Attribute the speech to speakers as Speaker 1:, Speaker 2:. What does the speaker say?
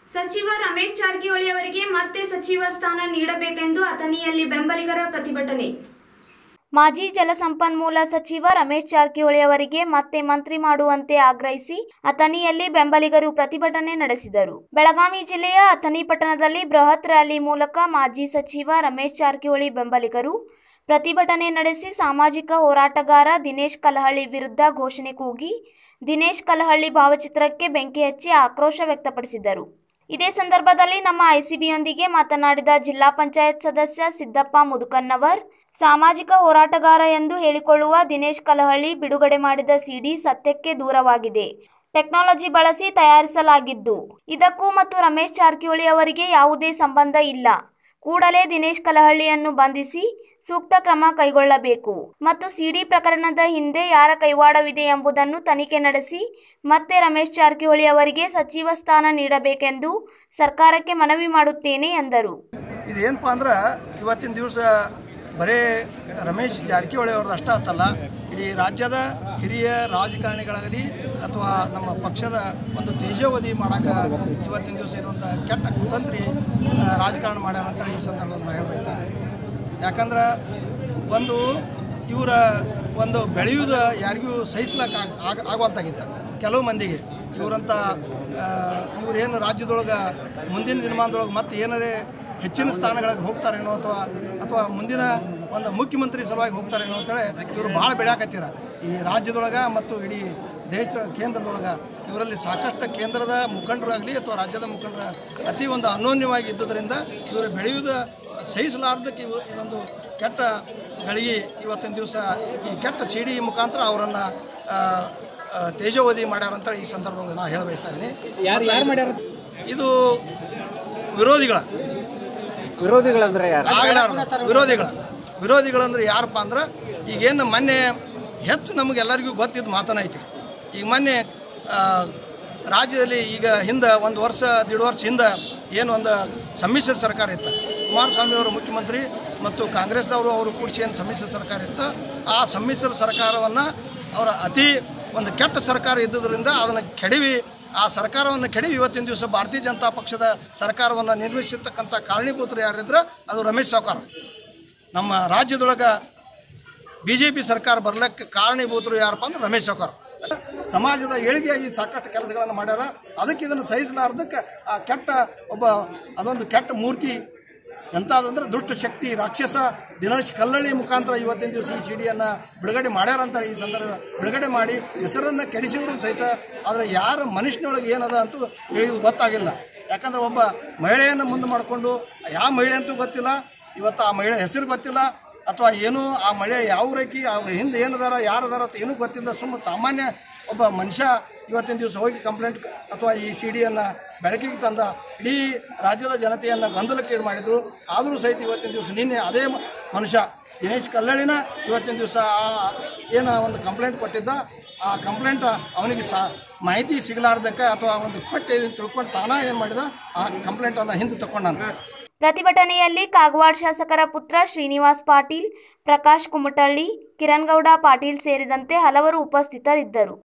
Speaker 1: ಸಚಿವ ರಮೇಶ್ ಜಾರಕಿಹೊಳಿ ಅವರಿಗೆ ಮತ್ತೆ ಸಚಿವ ಸ್ಥಾನ ನೀಡಬೇಕೆಂದು ಅಥಣಿಯಲ್ಲಿ ಬೆಂಬಲಿಗರ ಪ್ರತಿಭಟನೆ ಮಾಜಿ ಜಲಸಂಪನ್ಮೂಲ ಸಚಿವ ರಮೇಶ್ ಜಾರಕಿಹೊಳಿ ಅವರಿಗೆ ಮತ್ತೆ ಮಂತ್ರಿ ಮಾಡುವಂತೆ ಆಗ್ರಹಿಸಿ ಅಥಣಿಯಲ್ಲಿ ಬೆಂಬಲಿಗರು ಪ್ರತಿಭಟನೆ ನಡೆಸಿದರು ಬೆಳಗಾವಿ ಜಿಲ್ಲೆಯ ಅಥಣಿ ಪಟ್ಟಣದಲ್ಲಿ ಬೃಹತ್ ರ್ಯಾಲಿ ಮೂಲಕ ಮಾಜಿ ಸಚಿವ ರಮೇಶ್ ಜಾರಕಿಹೊಳಿ ಬೆಂಬಲಿಗರು ಪ್ರತಿಭಟನೆ ನಡೆಸಿ ಸಾಮಾಜಿಕ ಹೋರಾಟಗಾರ ದಿನೇಶ್ ಕಲಹಳ್ಳಿ ವಿರುದ್ಧ ಘೋಷಣೆ ಕೂಗಿ ದಿನೇಶ್ ಕಲಹಳ್ಳಿ ಭಾವಚಿತ್ರಕ್ಕೆ ಬೆಂಕಿ ಹಚ್ಚಿ ಆಕ್ರೋಶ ವ್ಯಕ್ತಪಡಿಸಿದರು ಇದೇ ಸಂದರ್ಭದಲ್ಲಿ ನಮ್ಮ ಐಸಿಬಿಯೊಂದಿಗೆ ಮಾತನಾಡಿದ ಜಿಲ್ಲಾ ಪಂಚಾಯತ್ ಸದಸ್ಯ ಸಿದ್ದಪ್ಪ ಮುದುಕನ್ನವರ್ ಸಾಮಾಜಿಕ ಹೋರಾಟಗಾರ ಎಂದು ಹೇಳಿಕೊಳ್ಳುವ ದಿನೇಶ್ ಕಲಹಳ್ಳಿ ಬಿಡುಗಡೆ ಮಾಡಿದ ಸಿಡಿ ಸತ್ಯಕ್ಕೆ ದೂರವಾಗಿದೆ ಟೆಕ್ನಾಲಜಿ ಬಳಸಿ ತಯಾರಿಸಲಾಗಿದ್ದು ಇದಕ್ಕೂ ಮತ್ತು ರಮೇಶ್ ಜಾರಕಿಹೊಳಿ ಅವರಿಗೆ ಯಾವುದೇ ಸಂಬಂಧ ಇಲ್ಲ ಕೂಡಲೇ ದಿನೇಶ್ ಕಲಹಳ್ಳಿಯನ್ನು ಬಂಧಿಸಿ ಸೂಕ್ತ ಕ್ರಮ ಕೈಗೊಳ್ಳಬೇಕು ಮತ್ತು ಸಿಡಿ ಪ್ರಕರಣದ ಹಿಂದೆ ಯಾರ ಕೈವಾಡವಿದೆ ಎಂಬುದನ್ನು ತನಿಖೆ ನಡೆಸಿ ಮತ್ತೆ ರಮೇಶ್ ಜಾರಕಿಹೊಳಿ ಅವರಿಗೆ ಸಚಿವ ಸ್ಥಾನ ನೀಡಬೇಕೆಂದು ಸರ್ಕಾರಕ್ಕೆ ಮನವಿ ಮಾಡುತ್ತೇನೆ ಎಂದರು
Speaker 2: ಇದೇನಪ್ಪ ಅಂದ್ರೆ ಇವತ್ತಿನ ದಿವಸ ಬರೇ ರಮೇಶ್ ಜಾರಕಿಹೊಳಿ ಅವ್ರದ್ದು ಅಷ್ಟ ಆತಲ್ಲ ಇಡೀ ರಾಜ್ಯದ ಹಿರಿಯ ರಾಜಕಾರಣಿಗಳಾಗಲಿ ಅಥವಾ ನಮ್ಮ ಪಕ್ಷದ ಒಂದು ತೇಜೋವಧಿ ಮಾಡೋಕೆ ಇವತ್ತಿನ ದಿವಸ ಇರುವಂಥ ಕೆಟ್ಟ ಕುತಂತ್ರಿ ಆ, ರಾಜಕಾರಣ ಮಾಡ್ಯಾರ ಅಂತೇಳಿ ಈ ಸಂದರ್ಭದಲ್ಲಿ ನಾನು ಹೇಳ್ಬಯಸ್ತಾ ಯಾಕಂದ್ರೆ ಒಂದು ಇವರ ಒಂದು ಬೆಳೆಯುವುದು ಯಾರಿಗೂ ಸಹಿಸ್ಲಕ್ಕೆ ಆಗ ಆಗ ಆಗುವಂತಾಗಿತ್ತು ಕೆಲವು ಮಂದಿಗೆ ಇವರಂಥ ಇವರೇನು ರಾಜ್ಯದೊಳಗೆ ಮುಂದಿನ ದಿನಮಾನದೊಳಗೆ ಮತ್ತೆ ಏನಾರೇ ಹೆಚ್ಚಿನ ಸ್ಥಾನಗಳಿಗೆ ಹೋಗ್ತಾರೇನೋ ಅಥವಾ ಅಥವಾ ಮುಂದಿನ ಒಂದು ಮುಖ್ಯಮಂತ್ರಿ ಸಲುವಾಗಿ ಹೋಗ್ತಾರೇನೋ ಅಂತೇಳಿ ಇವರು ಭಾಳ ಬೆಳೆಯಾಕತ್ತೀರ ಈ ರಾಜ್ಯದೊಳಗೆ ಮತ್ತು ಇಡೀ ದೇಶದ ಕೇಂದ್ರದೊಳಗೆ ಇವರಲ್ಲಿ ಸಾಕಷ್ಟು ಕೇಂದ್ರದ ಮುಖಂಡರಾಗಲಿ ಅಥವಾ ರಾಜ್ಯದ ಮುಖಂಡರ ಅತಿ ಒಂದು ಅನ್ಯೋನ್ಯವಾಗಿ ಇದ್ದುದರಿಂದ ಇವರು ಬೆಳೆಯುವುದು ಸಹಿಸಲಾರ್ದಕ್ಕೆ ಇವು ಇದೊಂದು ಕೆಟ್ಟ ಗಳಿಗೆ ಇವತ್ತಿನ ದಿವಸ ಈ ಕೆಟ್ಟ ಸಿ ಡಿ ಮುಖಾಂತರ ಅವರನ್ನು ತೇಜೋವಧಿ ಮಾಡ್ಯಾರ ಅಂತ ಈ ಸಂದರ್ಭದಲ್ಲಿ ನಾನು ಹೇಳ ಬಯಸ್ತಾ ಇದ್ದೀನಿ
Speaker 3: ಯಾರು ಯಾರು ಮಾಡ್ಯಾರ
Speaker 2: ಇದು ವಿರೋಧಿಗಳ
Speaker 3: ವಿರೋಧಿಗಳಂದ್ರೆ ಯಾರು
Speaker 2: ಆಗಲಾರ್ದ ವಿರೋಧಿಗಳ ವಿರೋಧಿಗಳಂದ್ರೆ ಯಾರಪ್ಪ ಅಂದ್ರೆ ಈಗೇನು ಮೊನ್ನೆ ಹೆಚ್ಚು ನಮಗೆಲ್ಲರಿಗೂ ಗೊತ್ತಿದ್ದು ಮಾತನಾಯ್ತು ಈಗ ಮೊನ್ನೆ ಆ, ರಾಜ್ಯದಲ್ಲಿ ಈಗ ಹಿಂದೆ ಒಂದು ವರ್ಷ ದೀಡ್ ವರ್ಷ ಹಿಂದೆ ಏನು ಒಂದು ಸಮ್ಮಿಶ್ರ ಸರ್ಕಾರ ಇತ್ತು ಕುಮಾರಸ್ವಾಮಿ ಅವರು ಮುಖ್ಯಮಂತ್ರಿ ಮತ್ತು ಕಾಂಗ್ರೆಸ್ದವರು ಅವರು ಕೂಡಿಸಿ ಏನು ಸಮ್ಮಿಶ್ರ ಸರ್ಕಾರ ಇತ್ತು ಆ ಸಮ್ಮಿಶ್ರ ಸರ್ಕಾರವನ್ನು ಅವರ ಅತಿ ಒಂದು ಕೆಟ್ಟ ಸರ್ಕಾರ ಇದ್ದುದರಿಂದ ಅದನ್ನು ಕೆಡವಿ ಆ ಸರ್ಕಾರವನ್ನು ಕೆಡವಿ ಇವತ್ತಿನ ದಿವಸ ಭಾರತೀಯ ಜನತಾ ಪಕ್ಷದ ಸರ್ಕಾರವನ್ನು ನಿರ್ಮಿಸಿರ್ತಕ್ಕಂಥ ಕಾರಣೀಭೂತರು ಯಾರಿದ್ರೆ ಅದು ರಮೇಶ್ ಸಾವ್ಕಾರ ನಮ್ಮ ರಾಜ್ಯದೊಳಗೆ ಬಿ ಜೆ ಪಿ ಸರ್ಕಾರ ಬರ್ಲಿಕ್ಕೆ ಕಾರಣೀಭೂತರು ಯಾರಪ್ಪ ಅಂದ್ರೆ ರಮೇಶ್ ಸಾವ್ಕಾರ ಸಮಾಜದ ಏಳಿಗೆಯಾಗಿ ಸಾಕಷ್ಟು ಕೆಲಸಗಳನ್ನು ಮಾಡ್ಯಾರ ಅದಕ್ಕೆ ಇದನ್ನು ಸಹಿಸಲಾರ್ದಕ್ಕೆ ಆ ಕೆಟ್ಟ ಒಬ್ಬ ಅದೊಂದು ಕೆಟ್ಟ ಮೂರ್ತಿ ಎಂಥದಂದ್ರೆ ದುಷ್ಟ ಶಕ್ತಿ ರಾಕ್ಷಸ ದಿನೇಶ್ ಕಲ್ಲಳ್ಳಿ ಮುಖಾಂತರ ಇವತ್ತಿನ ದಿವಸ ಈ ಸಿಡಿಯನ್ನು ಬಿಡುಗಡೆ ಮಾಡ್ಯಾರ ಅಂತ ಈ ಸಂದರ್ಭ ಬಿಡುಗಡೆ ಮಾಡಿ ಹೆಸರನ್ನು ಕೆಡಿಸಿದ್ರು ಸಹಿತ ಆದರೆ ಯಾರ ಮನುಷ್ಯನೊಳಗೆ ಏನದ ಅಂತೂ ಹೇಳಿದ್ದು ಗೊತ್ತಾಗಿಲ್ಲ ಯಾಕಂದ್ರೆ ಒಬ್ಬ ಮಹಿಳೆಯನ್ನು ಮುಂದೆ ಮಾಡಿಕೊಂಡು ಯಾವ ಮಹಿಳೆ ಅಂತೂ ಗೊತ್ತಿಲ್ಲ ಇವತ್ತು ಆ ಮಹಿಳೆ ಹೆಸರು ಗೊತ್ತಿಲ್ಲ ಅಥವಾ ಏನು ಆ ಮಳೆ ಯಾವ ರೇಖಿ ಅವ್ರ ಹಿಂದೆ ಏನದಾರ ಯಾರದಾರ ಅಂತ ಏನೂ ಗೊತ್ತಿಲ್ಲ ಸುಮ್ಮ ಸಾಮಾನ್ಯ ಒಬ್ಬ ಮನುಷ್ಯ ಇವತ್ತಿನ ದಿವಸ ಹೋಗಿ ಕಂಪ್ಲೇಂಟ್ ಅಥವಾ ಈ ಸಿ ಡಿಯನ್ನು ಬೆಳಕಿಗೆ ತಂದ ಇಡೀ ರಾಜ್ಯದ ಜನತೆಯನ್ನು ಗೊಂದಲಕ್ಕೆ ಈಡು ಮಾಡಿದರು ಆದರೂ ಸಹಿತ ಇವತ್ತಿನ ದಿವಸ ನಿನ್ನೆ ಅದೇ ಮ- ಮನುಷ್ಯ ದಿನೇಶ್ ಕಲ್ಲಳ್ಳಿನ ಇವತ್ತಿನ ದಿವಸ ಆ ಏನು ಒಂದು ಕಂಪ್ಲೇಂಟ್ ಕೊಟ್ಟಿದ್ದ ಆ ಕಂಪ್ಲೇಂಟ್ ಅವನಿಗೆ ಸಾ ಮಾಹಿತಿ ಸಿಗಲಾರ್ದಕ್ಕೆ ಅಥವಾ ಒಂದು ಕೊಟ್ಟೆ ಇದನ್ನು ತಿಳ್ಕೊಂಡು ತಾನ ಏನು ಮಾಡಿದ ಆ ಕಂಪ್ಲೇಂಟನ್ನು ಹಿಂದೆ ತಗೊಂಡಾನ
Speaker 1: ಪ್ರತಿಭಟನೆಯಲ್ಲಿ ಕಾಗವಾಡ ಶಾಸಕರ ಪುತ್ರ ಶ್ರೀನಿವಾಸ್ ಪಾಟೀಲ್ ಪ್ರಕಾಶ್ ಕುಮಟಳ್ಳಿ ಕಿರಣ್ಗೌಡ ಪಾಟೀಲ್ ಸೇರಿದಂತೆ ಹಲವರು ಉಪಸ್ಥಿತರಿದ್ದರು